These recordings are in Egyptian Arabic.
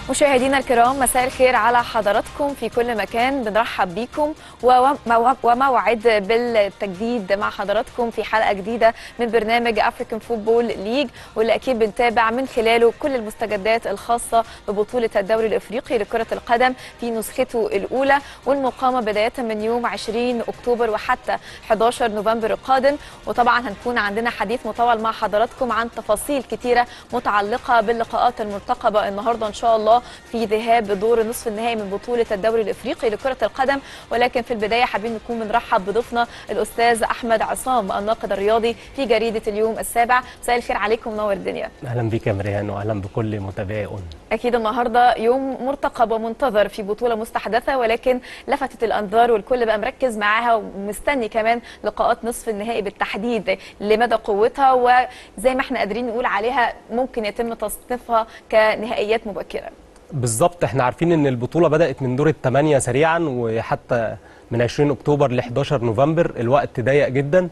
مشاهدينا الكرام مساء الخير على حضراتكم في كل مكان بنرحب بيكم ومو- وموعد بالتجديد مع حضراتكم في حلقه جديده من برنامج افريكان فوتبول ليج واللي اكيد بنتابع من خلاله كل المستجدات الخاصه ببطوله الدوري الافريقي لكره القدم في نسخته الاولى والمقامه بدايه من يوم 20 اكتوبر وحتى 11 نوفمبر القادم وطبعا هنكون عندنا حديث مطول مع حضراتكم عن تفاصيل كتيره متعلقه باللقاءات المرتقبه النهارده ان شاء الله في ذهاب دور نصف النهائي من بطوله الدوري الافريقي لكره القدم ولكن في البدايه حابين نكون بنرحب بضيفنا الاستاذ احمد عصام الناقد الرياضي في جريده اليوم السابع مساء الخير عليكم منور الدنيا اهلا بك يا مريان واهلا بكل متابعي اون اكيد النهارده يوم مرتقب ومنتظر في بطوله مستحدثه ولكن لفتت الانظار والكل بقى مركز معاها ومستني كمان لقاءات نصف النهائي بالتحديد لمدى قوتها وزي ما احنا قادرين نقول عليها ممكن يتم تصنيفها كنهائيات مبكره بالظبط احنا عارفين ان البطوله بدات من دور الثمانيه سريعا وحتى من 20 اكتوبر ل 11 نوفمبر الوقت ضيق جدا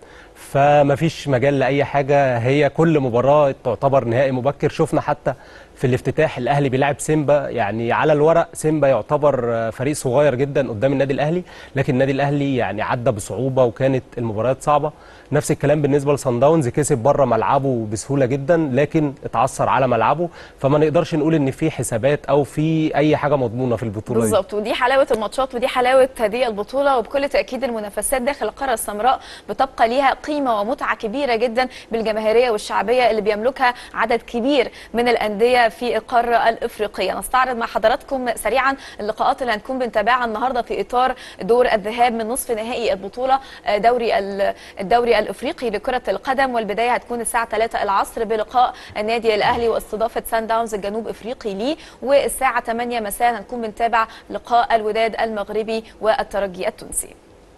فمفيش مجال لاي حاجه هي كل مباراه تعتبر نهائي مبكر شفنا حتى في الافتتاح الاهلي بيلعب سيمبا يعني على الورق سيمبا يعتبر فريق صغير جدا قدام النادي الاهلي لكن النادي الاهلي يعني عدى بصعوبه وكانت المباريات صعبه نفس الكلام بالنسبه لصن داونز كسب بره ملعبه بسهوله جدا لكن اتعثر على ملعبه فما نقدرش نقول ان في حسابات او في اي حاجه مضمونه في البطوله دي بالظبط ودي حلاوه الماتشات ودي حلاوه هذه البطوله وبكل تاكيد المنافسات داخل القاره السمراء بتبقى ليها قيمه ومتعه كبيره جدا بالجماهيريه والشعبيه اللي بيملكها عدد كبير من الانديه في القاره الافريقيه نستعرض مع حضراتكم سريعا اللقاءات اللي هنكون بنتابعها النهارده في اطار دور الذهاب من نصف نهائي البطوله آه، دوري ال- الدوري الافريقي لكره القدم والبدايه هتكون الساعه 3 العصر بلقاء النادي الاهلي واستضافه سان داونز الجنوب افريقي ليه والساعه 8 مساء هنكون بنتابع لقاء الوداد المغربي والترجي التونسي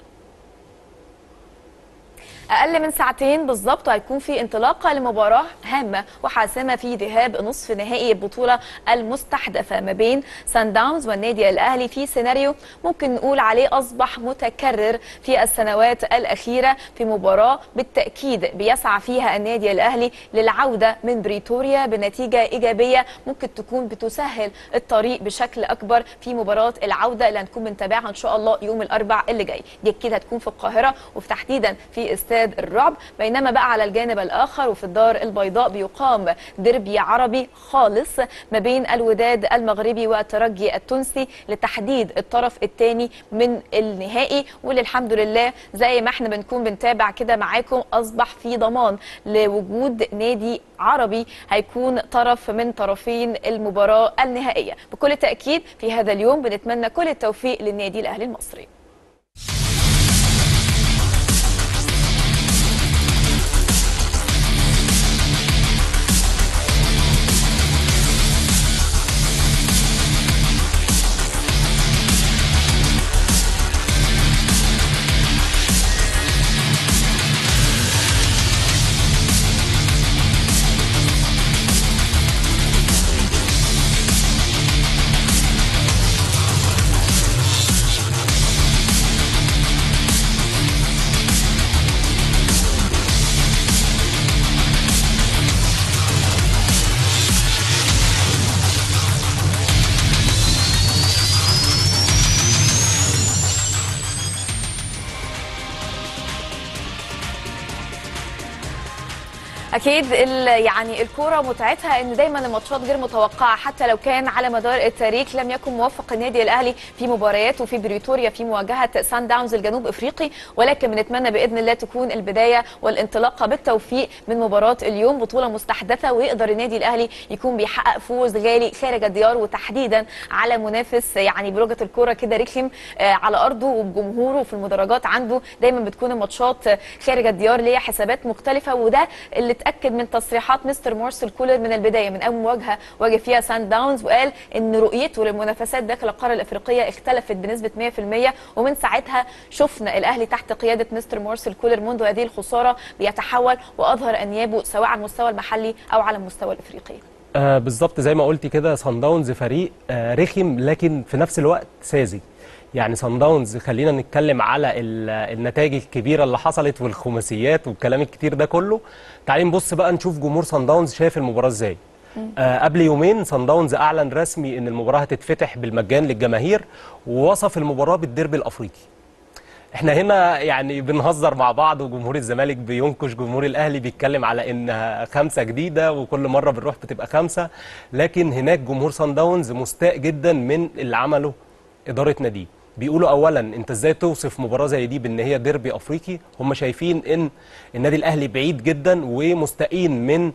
اقل من ساعتين بالظبط هيكون في انطلاقه لمباراه هامه وحاسمه في ذهاب نصف نهائي البطوله المستحدثه ما بين سان داونز والنادي الاهلي في سيناريو ممكن نقول عليه اصبح متكرر في السنوات الاخيره في مباراه بالتاكيد بيسعى فيها النادي الاهلي للعوده من بريتوريا بنتيجه ايجابيه ممكن تكون بتسهل الطريق بشكل اكبر في مباراه العوده اللي هنكون بنتابعها ان شاء الله يوم الاربع اللي جاي دي اكيد هتكون في القاهره وفي تحديدا في استاد الرعب بينما بقى على الجانب الاخر وفي الدار البيضاء بيقام ديربي عربي خالص ما بين الوداد المغربي والترجي التونسي لتحديد الطرف الثاني من النهائي واللي الحمد لله زي ما احنا بنكون بنتابع كده معاكم اصبح في ضمان لوجود نادي عربي هيكون طرف من طرفين المباراه النهائيه بكل تاكيد في هذا اليوم بنتمنى كل التوفيق للنادي الاهلي المصري اكيد ال- يعني الكوره متعتها ان دايما الماتشات غير متوقعه حتى لو كان على مدار التاريخ لم يكن موفق النادي الاهلي في مبارياته في بريتوريا في مواجهه سان داونز الجنوب افريقي ولكن بنتمنى باذن الله تكون البدايه والانطلاقه بالتوفيق من مباراه اليوم بطوله مستحدثه ويقدر النادي الاهلي يكون بيحقق فوز غالي خارج الديار وتحديدا على منافس يعني بلغه الكوره كده رخم آه، على ارضه وبجمهوره وفي المدرجات عنده دايما بتكون الماتشات آه، خارج الديار ليها حسابات مختلفه وده اللي اتاكد من تصريحات مستر مارسيل كولر من البدايه من اول مواجهه واجه فيها سان داونز وقال ان رؤيته للمنافسات داخل القاره الافريقيه اختلفت بنسبه 100% ومن ساعتها شفنا الاهلي تحت قياده مستر مارسيل كولر منذ هذه الخساره بيتحول واظهر انيابه سواء على المستوى المحلي او على المستوى الافريقي آه بالظبط زي ما قلتي كده صن داونز فريق آه رخم لكن في نفس الوقت ساذج يعني صن داونز خلينا نتكلم على ال- النتائج الكبيره اللي حصلت والخماسيات والكلام الكتير ده كله تعالي نبص بقى نشوف جمهور صن داونز شايف المباراه ازاي آه قبل يومين صن داونز اعلن رسمي ان المباراه هتتفتح بالمجان للجماهير ووصف المباراه بالديربي الافريقي احنا هنا يعني بنهزر مع بعض وجمهور الزمالك بينكش جمهور الاهلي بيتكلم على انها خمسه جديده وكل مره بنروح بتبقى خمسه لكن هناك جمهور صن داونز مستاء جدا من اللي عمله اداره ناديه بيقولوا اولا انت ازاي توصف مباراه زي دي بان هي ديربي افريقي هم شايفين ان النادي الاهلي بعيد جدا ومستائين من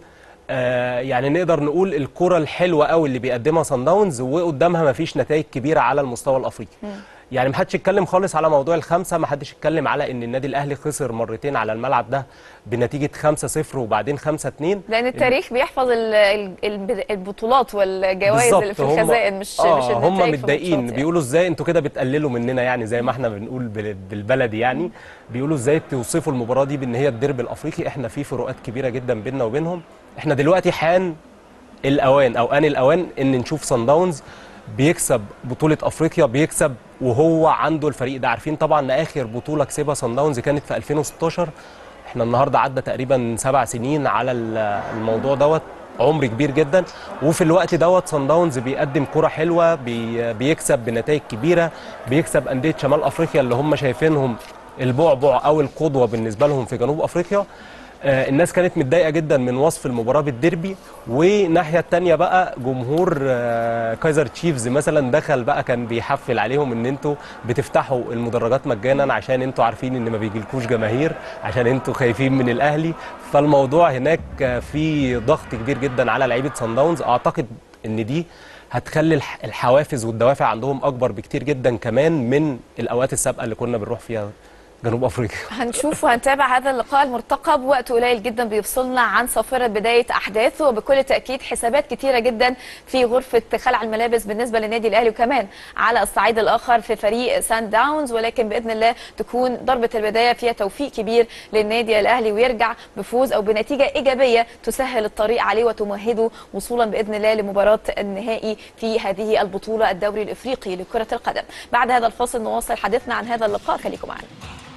آه يعني نقدر نقول الكره الحلوه قوي اللي بيقدمها صن داونز وقدامها ما فيش نتائج كبيره على المستوى الافريقي يعني ما حدش اتكلم خالص على موضوع الخمسه ما حدش اتكلم على ان النادي الاهلي خسر مرتين على الملعب ده بنتيجه 5-0 وبعدين 5-2 لان التاريخ بيحفظ ال- ال- ال- البطولات والجوائز اللي في هم- الخزائن مش آه مش هم النتائج في متضايقين الماتشات يعني. بيقولوا ازاي انتوا كده بتقللوا مننا يعني زي ما احنا بنقول بال- بالبلدي يعني بيقولوا ازاي توصفوا المباراه دي بان هي الديربي الافريقي احنا في فروقات كبيره جدا بيننا وبينهم احنا دلوقتي حان الاوان او ان الاوان ان نشوف صن داونز بيكسب بطوله افريقيا بيكسب وهو عنده الفريق ده عارفين طبعا ان اخر بطوله كسبها صن داونز كانت في 2016 احنا النهارده عدى تقريبا سبع سنين على ال- الموضوع دوت عمر كبير جدا وفي الوقت دوت صن داونز بيقدم كرة حلوه بي بيكسب بنتائج كبيره بيكسب انديه شمال افريقيا اللي هم شايفينهم البعبع او القدوه بالنسبه لهم في جنوب افريقيا آه، الناس كانت متضايقه جدا من وصف المباراه بالديربي والناحيه الثانيه بقى جمهور آه، كايزر تشيفز مثلا دخل بقى كان بيحفل عليهم ان انتوا بتفتحوا المدرجات مجانا عشان انتوا عارفين ان ما بيجيلكوش جماهير عشان انتوا خايفين من الاهلي فالموضوع هناك آه، في ضغط كبير جدا على لعيبه صن داونز اعتقد ان دي هتخلي الح- الحوافز والدوافع عندهم اكبر بكتير جدا كمان من الاوقات السابقه اللي كنا بنروح فيها جنوب افريقيا هنشوف وهنتابع هذا اللقاء المرتقب وقت قليل جدا بيفصلنا عن صافرة بداية أحداثه وبكل تأكيد حسابات كتيرة جدا في غرفة خلع الملابس بالنسبة للنادي الأهلي وكمان على الصعيد الآخر في فريق سان داونز ولكن بإذن الله تكون ضربة البداية فيها توفيق كبير للنادي الأهلي ويرجع بفوز أو بنتيجة إيجابية تسهل الطريق عليه وتمهده وصولا بإذن الله لمباراة النهائي في هذه البطولة الدوري الإفريقي لكرة القدم بعد هذا الفاصل نواصل حديثنا عن هذا اللقاء خليكم معنا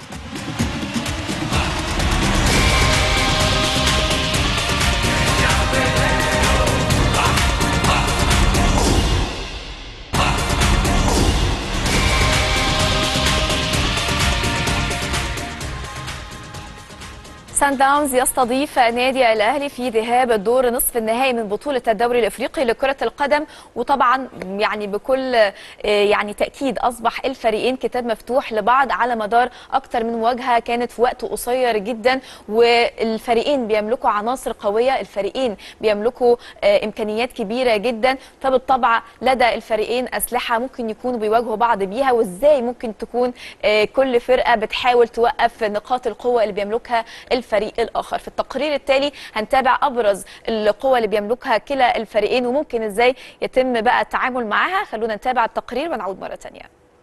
سان داونز يستضيف نادي الاهلي في ذهاب الدور نصف النهائي من بطوله الدوري الافريقي لكره القدم وطبعا يعني بكل آه، يعني تاكيد اصبح الفريقين كتاب مفتوح لبعض على مدار اكثر من مواجهه كانت في وقت قصير جدا والفريقين بيملكوا عناصر قويه الفريقين بيملكوا آه، امكانيات كبيره جدا فبالطبع لدى الفريقين اسلحه ممكن يكونوا بيواجهوا بعض بيها وازاي ممكن تكون آه، كل فرقه بتحاول توقف نقاط القوه اللي بيملكها الفريق الاخر في التقرير التالي هنتابع ابرز القوى اللي بيملكها كلا الفريقين وممكن ازاي يتم بقى التعامل معاها خلونا نتابع التقرير ونعود مره ثانيه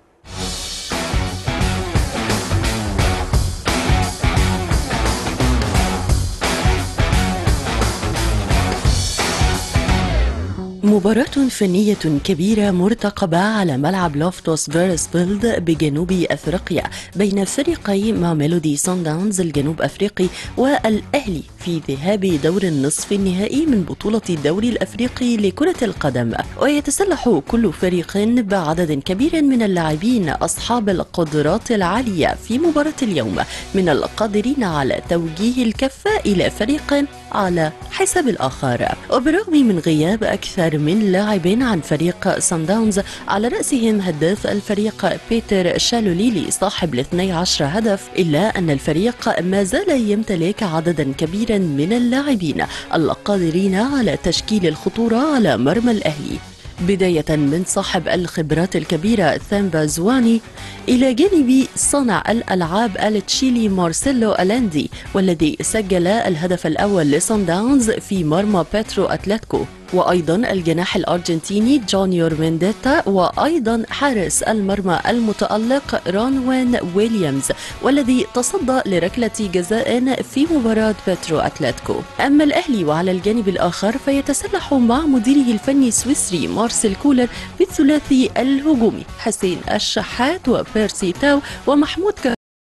مباراة فنية كبيرة مرتقبة على ملعب لوفتوس فيرسفيلد بجنوب أفريقيا بين فريقي ميلودي سان داونز الجنوب أفريقي والأهلي في ذهاب دور النصف النهائي من بطولة الدوري الأفريقي لكرة القدم ويتسلح كل فريق بعدد كبير من اللاعبين أصحاب القدرات العالية في مباراة اليوم من القادرين على توجيه الكفة إلى فريق على حساب الآخر وبرغم من غياب أكثر من لاعب عن فريق سان داونز على رأسهم هداف الفريق بيتر شالوليلي صاحب الاثني عشر هدف إلا أن الفريق ما زال يمتلك عددا كبيرا من اللاعبين القادرين على تشكيل الخطورة على مرمى الأهلي بداية من صاحب الخبرات الكبيرة ثامبا زواني إلى جانب صانع الألعاب التشيلي مارسيلو ألاندي والذي سجل الهدف الأول لصن داونز في مرمى بيترو أتلتيكو وأيضا الجناح الأرجنتيني جونيور مينديتا وأيضا حارس المرمى المتألق رانوين ويليامز والذي تصدى لركلة جزاء في مباراة بيترو أتلتيكو أما الأهلي وعلى الجانب الآخر فيتسلح مع مديره الفني السويسري مارسيل كولر بالثلاثي الهجومي حسين الشحات وبيرسي تاو ومحمود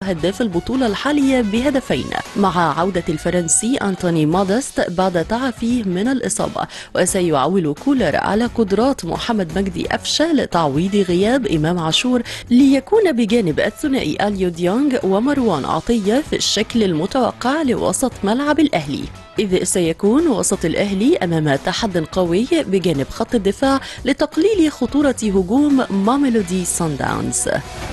هداف البطولة الحالية بهدفين مع عودة الفرنسي أنتوني مودست بعد تعافيه من الإصابة وسيعول كولر على قدرات محمد مجدي أفشة لتعويض غياب إمام عاشور ليكون بجانب الثنائي أليو ديونغ ومروان عطية في الشكل المتوقع لوسط ملعب الأهلي إذ سيكون وسط الأهلي أمام تحد قوي بجانب خط الدفاع لتقليل خطورة هجوم ماميلودي سان داونز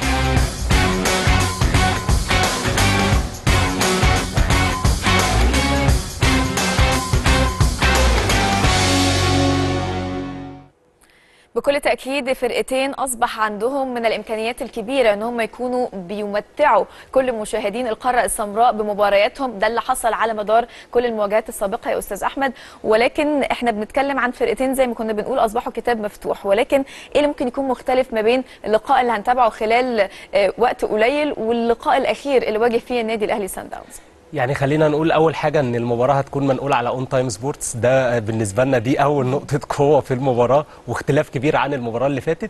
بكل تأكيد فرقتين أصبح عندهم من الإمكانيات الكبيرة أن هم يكونوا بيمتعوا كل مشاهدين القارة السمراء بمبارياتهم ده اللي حصل على مدار كل المواجهات السابقة يا أستاذ أحمد ولكن إحنا بنتكلم عن فرقتين زي ما كنا بنقول أصبحوا كتاب مفتوح ولكن إيه اللي ممكن يكون مختلف ما بين اللقاء اللي هنتابعه خلال آه، وقت قليل واللقاء الأخير اللي واجه فيه النادي الأهلي سان داونز يعني خلينا نقول اول حاجه ان المباراه هتكون منقوله على اون تايم سبورتس ده بالنسبه لنا دي اول نقطه قوه في المباراه واختلاف كبير عن المباراه اللي فاتت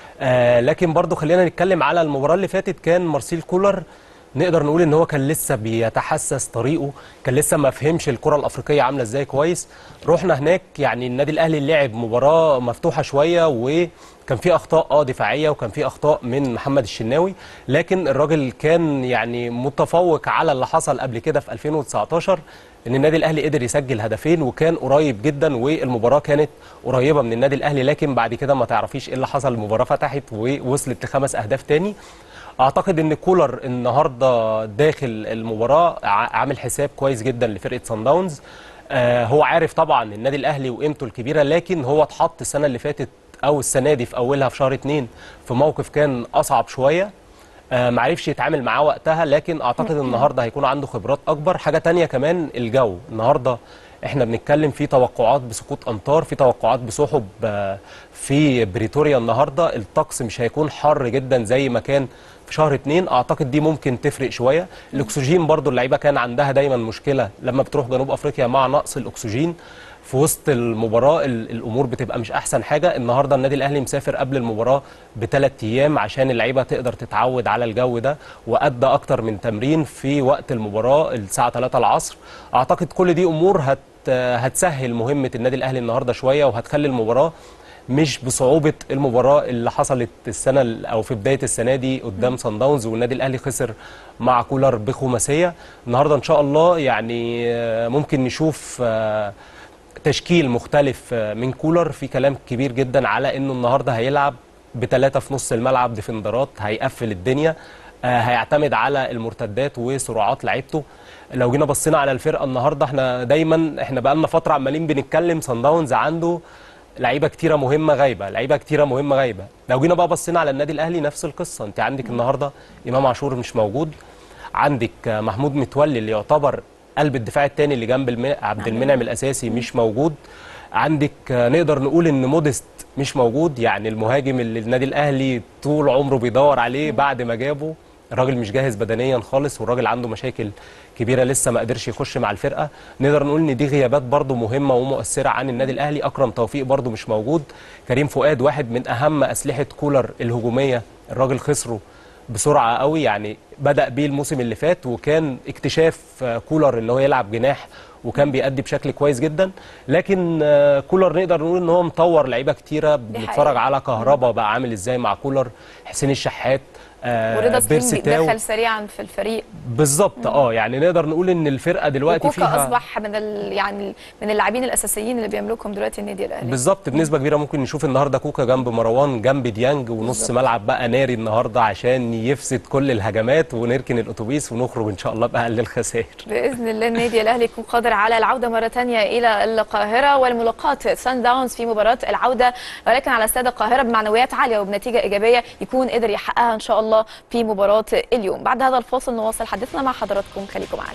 آه لكن برضو خلينا نتكلم على المباراه اللي فاتت كان مارسيل كولر نقدر نقول ان هو كان لسه بيتحسس طريقه كان لسه ما فهمش الكره الافريقيه عامله ازاي كويس رحنا هناك يعني النادي الاهلي لعب مباراه مفتوحه شويه وكان في اخطاء اه دفاعيه وكان في اخطاء من محمد الشناوي لكن الراجل كان يعني متفوق على اللي حصل قبل كده في 2019 ان النادي الاهلي قدر يسجل هدفين وكان قريب جدا والمباراه كانت قريبه من النادي الاهلي لكن بعد كده ما تعرفيش ايه اللي حصل المباراه فتحت ووصلت لخمس اهداف تاني اعتقد ان كولر النهارده داخل المباراه ع- عامل حساب كويس جدا لفرقه سان داونز آه هو عارف طبعا النادي الاهلي وقيمته الكبيره لكن هو اتحط السنه اللي فاتت او السنه دي في اولها في شهر اتنين في موقف كان اصعب شويه آه معرفش يتعامل معاه وقتها لكن اعتقد النهارده هيكون عنده خبرات اكبر حاجه تانية كمان الجو النهارده احنا بنتكلم في توقعات بسقوط امطار في توقعات بسحب آه، في بريتوريا النهارده الطقس مش هيكون حر جدا زي ما كان في شهر اتنين اعتقد دي ممكن تفرق شويه الاكسجين برضو اللعيبه كان عندها دايما مشكله لما بتروح جنوب افريقيا مع نقص الاكسجين في وسط المباراه ال- الامور بتبقى مش احسن حاجه النهارده النادي الاهلي مسافر قبل المباراه بثلاث ايام عشان اللعيبه تقدر تتعود على الجو ده وادى اكتر من تمرين في وقت المباراه الساعه 3 العصر اعتقد كل دي امور هت هتسهل مهمه النادي الاهلي النهارده شويه وهتخلي المباراه مش بصعوبه المباراه اللي حصلت السنه ال- او في بدايه السنه دي قدام سان داونز والنادي الاهلي خسر مع كولر بخماسيه النهارده ان شاء الله يعني آه، ممكن نشوف آه، تشكيل مختلف آه، من كولر في كلام كبير جدا على انه النهارده هيلعب بثلاثه في نص الملعب ديفندرات هيقفل الدنيا آه، هيعتمد على المرتدات وسرعات لعيبته لو جينا بصينا على الفرقه النهارده احنا دايما احنا بقالنا فتره عمالين بنتكلم سان داونز عنده لعيبه كتيره مهمه غايبه لعيبه كتيره مهمه غايبه لو جينا بقى بصينا على النادي الاهلي نفس القصه انت عندك النهارده امام عاشور مش موجود عندك آه، محمود متولي اللي يعتبر قلب الدفاع الثاني اللي جنب الم... عبد المنعم الاساسي مش موجود عندك آه، نقدر نقول ان موديست مش موجود يعني المهاجم اللي النادي الاهلي طول عمره بيدور عليه بعد ما جابه الراجل مش جاهز بدنيا خالص والراجل عنده مشاكل كبيره لسه ما قدرش يخش مع الفرقه نقدر نقول ان دي غيابات برضو مهمه ومؤثره عن النادي الاهلي اكرم توفيق برضو مش موجود كريم فؤاد واحد من اهم اسلحه كولر الهجوميه الراجل خسره بسرعه قوي يعني بدا بيه الموسم اللي فات وكان اكتشاف آه، كولر ان هو يلعب جناح وكان بيأدي بشكل كويس جدا لكن آه، كولر نقدر نقول ان هو مطور لعيبه كتيره بنتفرج حقيقة. على كهربا بقى عامل ازاي مع كولر حسين الشحات آه، ورضا سليم بيرسي تاو. دخل سريعا في الفريق بالظبط اه يعني نقدر نقول ان الفرقه دلوقتي وكوكا فيها اصبح من ال... يعني من اللاعبين الاساسيين اللي بيملكهم دلوقتي النادي الاهلي بالظبط بنسبه كبيره ممكن نشوف النهارده كوكا جنب مروان جنب ديانج ونص بالظبط. ملعب بقى ناري النهارده عشان يفسد كل الهجمات ونركن الاتوبيس ونخرج ان شاء الله باقل الخسائر باذن الله النادي الاهلي يكون قادر على العوده مره ثانيه الى القاهره والملاقاه سان داونز في مباراه العوده ولكن على استاد القاهره بمعنويات عاليه وبنتيجه ايجابيه يكون قدر يحققها ان شاء الله في مباراه اليوم بعد هذا الفاصل نواصل حديثنا مع حضراتكم خليكم معنا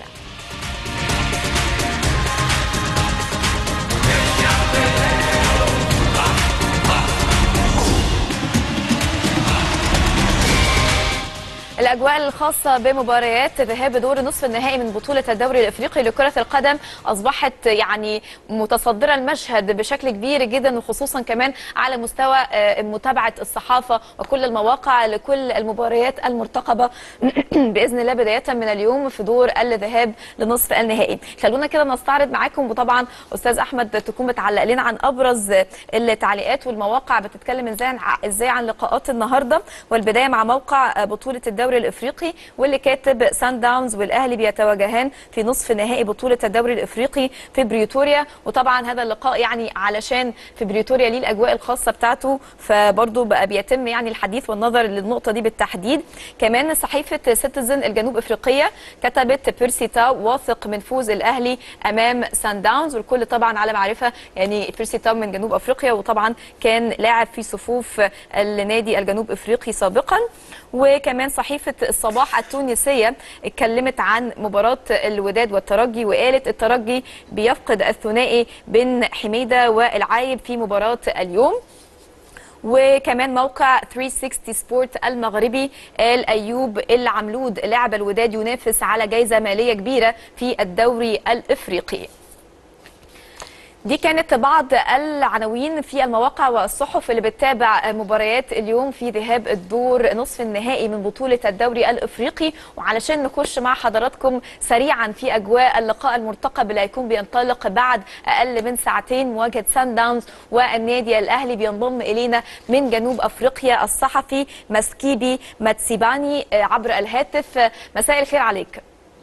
الأجواء الخاصة بمباريات ذهاب دور نصف النهائي من بطولة الدوري الإفريقي لكرة القدم أصبحت يعني متصدرة المشهد بشكل كبير جدا وخصوصا كمان على مستوى آه، متابعة الصحافة وكل المواقع لكل المباريات المرتقبة بإذن الله بداية من اليوم في دور الذهاب لنصف النهائي خلونا كده نستعرض معاكم وطبعا أستاذ أحمد تكون بتعلق لنا عن أبرز التعليقات والمواقع بتتكلم ازاي عن ازاي عن لقاءات النهارده والبدايه مع موقع بطوله الدوري الافريقي واللي كاتب سان داونز والاهلي بيتواجهان في نصف نهائي بطوله الدوري الافريقي في بريتوريا وطبعا هذا اللقاء يعني علشان في بريتوريا ليه الاجواء الخاصه بتاعته فبرضه بقى بيتم يعني الحديث والنظر للنقطه دي بالتحديد كمان صحيفه سيتيزن الجنوب افريقيه كتبت بيرسي تاو واثق من فوز الاهلي امام سان داونز والكل طبعا على معرفه يعني بيرسي تاو من جنوب افريقيا وطبعا كان لاعب في صفوف النادي الجنوب افريقي سابقا وكمان صحيفه الصباح التونسيه اتكلمت عن مباراه الوداد والترجي وقالت الترجي بيفقد الثنائي بن حميده والعايب في مباراه اليوم وكمان موقع 360 سبورت المغربي قال ايوب العملود لاعب الوداد ينافس على جائزه ماليه كبيره في الدوري الافريقي دي كانت بعض العناوين في المواقع والصحف اللي بتتابع مباريات اليوم في ذهاب الدور نصف النهائي من بطولة الدوري الإفريقي وعلشان نخش مع حضراتكم سريعا في أجواء اللقاء المرتقب اللي هيكون بينطلق بعد أقل من ساعتين مواجهة سان داونز والنادي الأهلي بينضم إلينا من جنوب أفريقيا الصحفي مسكيبي ماتسيباني عبر الهاتف مساء الخير عليك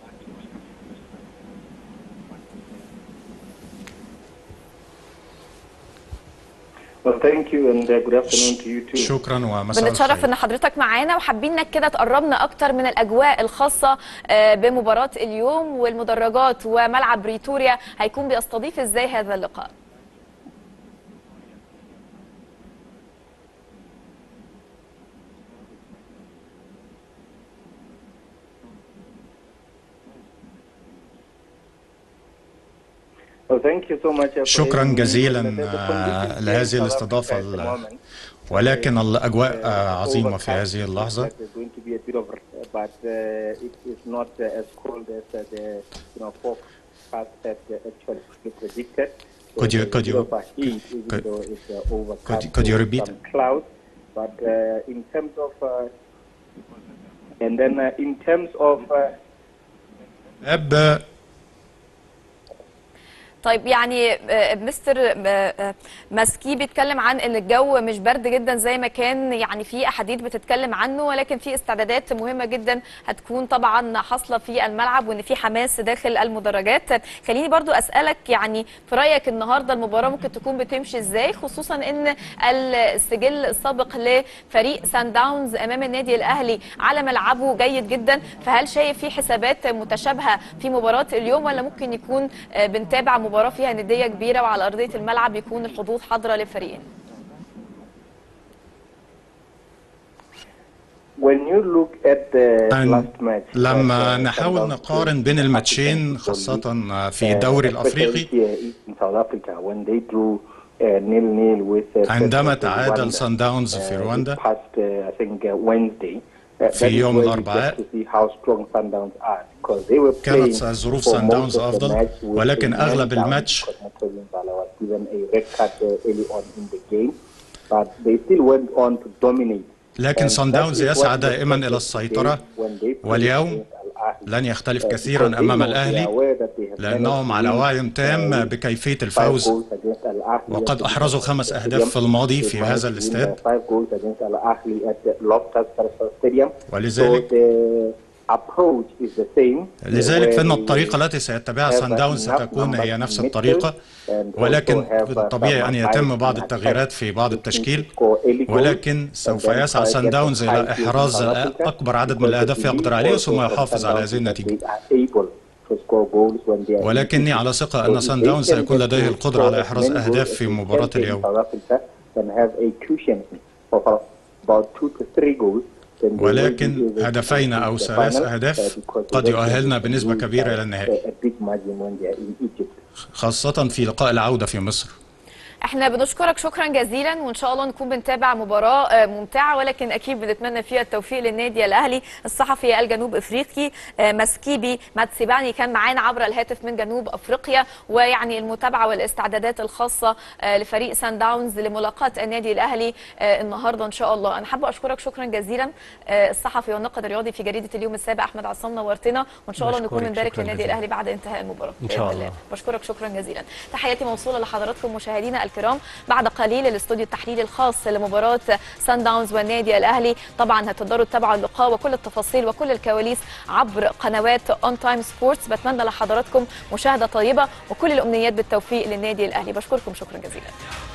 Well, thank you and uh, good afternoon to you too. شكرا ومساء بنتشرف الخير ان حضرتك معانا وحابين انك كده تقربنا اكتر من الاجواء الخاصه آه، بمباراه اليوم والمدرجات وملعب بريتوريا هيكون بيستضيف ازاي هذا اللقاء Well, thank you so much uh, for شكراً having me. جزيلاً، The- the آه، conditions لهذه in South الاستضافة Africa at the ال- moment, ولكن الأجواء uh, آه، عظيمة في overcast. هذه Looks اللحظة like there's going to be a bit of, but uh, it is not uh, as cold as uh, the you know forecast that uh, actually predicted. So Could you- there's a could bit you- of a heat, even could- though it's uh, overcast could you- could you with repeat? some clouds, but uh, in terms of uh, and then uh, in terms of uh, أب طيب يعني آه، مستر آه، آه، ماسكي بيتكلم عن ان الجو مش برد جدا زي ما كان يعني في احاديث بتتكلم عنه ولكن في استعدادات مهمه جدا هتكون طبعا حاصله في الملعب وان في حماس داخل المدرجات خليني برضو اسالك يعني في رايك النهارده المباراه ممكن تكون بتمشي ازاي خصوصا ان السجل السابق لفريق سان داونز امام النادي الاهلي على ملعبه جيد جدا فهل شايف في حسابات متشابهه في مباراه اليوم ولا ممكن يكون آه، بنتابع مباراه فيها نديه كبيره وعلى ارضيه الملعب يكون الحظوظ حاضره للفريقين when you look at the أن last match لما that, uh, نحاول Sundowns نقارن played بين in الماتشين African Football خاصة League, في uh, الدوري especially الأفريقي here in South Africa when they drew uh, nil-nil with uh, عندما Petro تعادل Rwanda, سان داونز في uh, رواندا this past uh, I think uh, Wednesday uh, في that is يوم where you الأربعاء. get to see how strong Sundowns are because they were كانت playing ظروف for سان most داونز of the أفضل، match with ولكن a man أغلب down الماتش because Matoyin Bala was given a red card uh, early on in the game but they still went on to dominate لكن And سان that داونز is يسعى what دائما was إلى expected السيطرة today when they played واليوم against Al Ahly. لن يختلف Uh, كثيرا because they أمام know they are الأهلي aware that they have لأنهم managed على to win, وعي uh, تام with بكيفية five الفوز goals against Al Ahly وقد at the أحرزوا Loftus خمس Stadium. أهداف في الماضي They في managed هذا to win الاستاد by five goals against Al Ahly at the Loftus Stadium. ولذلك- So the approach is the same. لذلك where فإن they الطريقة will التي سيتبعها have سان داونز enough ستكون هي numbers نفس in الطريقة midfield and ولكن also have, uh, طبيعي أن some يتم height بعض in التغييرات attack في بعض to التشكيل score early goals ولكن and سوف then يسعى try سان get داونز the إلى high goals in إحراز South Africa أكبر عدد من because الأهداف they يقدر believe عليه also ثم that يحافظ على Sundowns هذه that النتيجة they are able to score goals when they are in ولكني position. على ثقة So أن if سان they داونز can سيكون get لديه to القدرة score على as إحراز many أهداف goals في as they مباراة can in اليوم South Africa and have a cushion of about two to three goals then they will be ولكن able to هدفين reach أو the ثلاث final, أهداف uh, because قد they يؤهلنا can بنسبة lose كبيرة by إلى النهائي a big margin when they are in Egypt. خاصة في لقاء العودة في مصر احنا بنشكرك شكرا جزيلا وان شاء الله نكون بنتابع مباراه آه، ممتعه ولكن اكيد بنتمنى فيها التوفيق للنادي الاهلي الصحفي الجنوب افريقي آه، مسكيبي ماتسيباني كان معانا عبر الهاتف من جنوب افريقيا ويعني المتابعه والاستعدادات الخاصه آه، لفريق سان داونز لملاقاه النادي الاهلي آه، النهارده ان شاء الله انا حابه اشكرك شكرا جزيلا آه، الصحفي والناقد الرياضي في جريده اليوم السابع احمد عصام نورتنا وان شاء الله نكون بشكرك، بنبارك شكراً للنادي جزيلاً. الاهلي بعد انتهاء المباراه إن شاء بإذن الله. الله. بشكرك شكرا جزيلا تحياتي موصوله لحضراتكم مشاهدينا الكرام بعد قليل الاستوديو التحليلي الخاص لمباراه سان داونز والنادي الاهلي طبعا هتقدروا تتابعوا اللقاء وكل التفاصيل وكل الكواليس عبر قنوات اون تايم سبورتس بتمنى لحضراتكم مشاهده طيبه وكل الامنيات بالتوفيق للنادي الاهلي بشكركم شكرا جزيلا